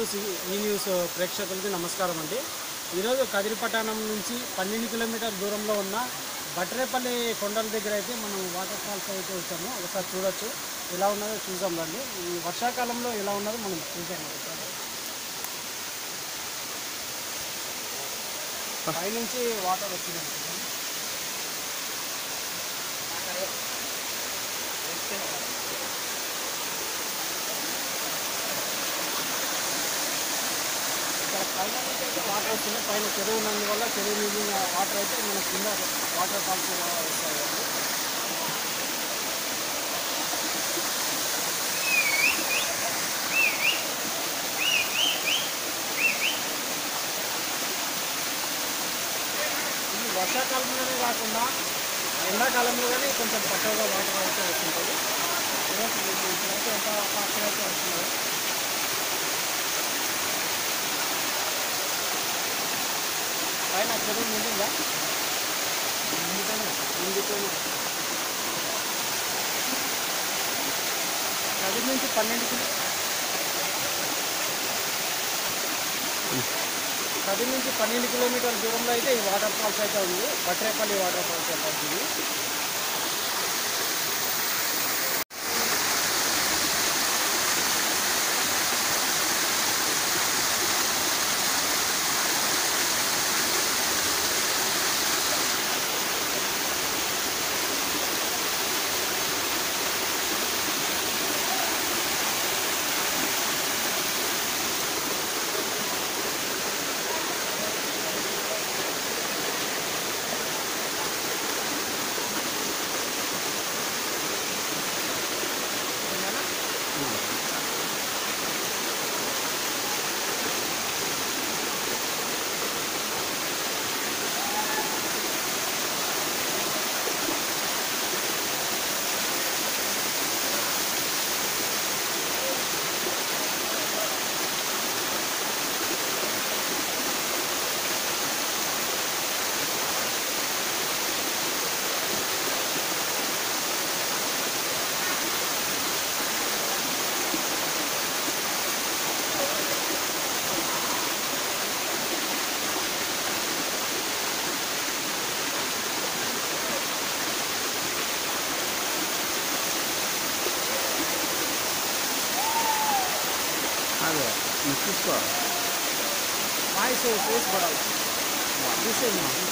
To C- ఈ news ప్రేక్షకులకి నమస్కారం అండి ఈరోజు కదిరిపట్టణం నుంచి పన్నెండు కిలోమీటర్ దూరంలో ఉన్న బట్రేపల్లి కొండల దగ్గర అయితే మనం వాటర్ ఫాల్స్ అయితే వచ్చాము ఒకసారి చూడొచ్చు ఎలా ఉన్నదో చూసాం రండి ఈ వర్షాకాలంలో ఎలా ఉన్నదో మనం చూసాం ఒకసారి పైనుంచి వాటర్ వచ్చింది ఇక్కడ పైన నుంచి అయితే వాటర్ వస్తుంది పైన చెరువు ఉన్నందువల్ల చెరువు నీళ్ళు వాటర్ అయితే మన కింద వాటర్ ఫాల్స్ వస్తాయి ఇది వర్షాకాలంలోనే కాకుండా ఎండాకాలంలో కానీ కొంచెం తక్కువగా వాటర్ అయితే వస్తుంటుంది ఈరోజు మీకు ఇప్పుడైతే ఎంత ఫాస్ట్గా అయితే వస్తున్నారు పైన చెరువు నిండిందా నిండిపోయినా నిండిపోయినా పది నుంచి పన్నెండు కిలో పది నుంచి పన్నెండు కిలోమీటర్ల దూరంలో అయితే ఈ వాటర్ ఫాల్స్ అయితే ఉంది బట్రేపల్లి వాటర్ ఫాల్స్ అయితే ఉంది ఓకేనా? అదే నువ్వు చూసుకో వాయిస్ ఫేస్ పడాలి తీసేయండి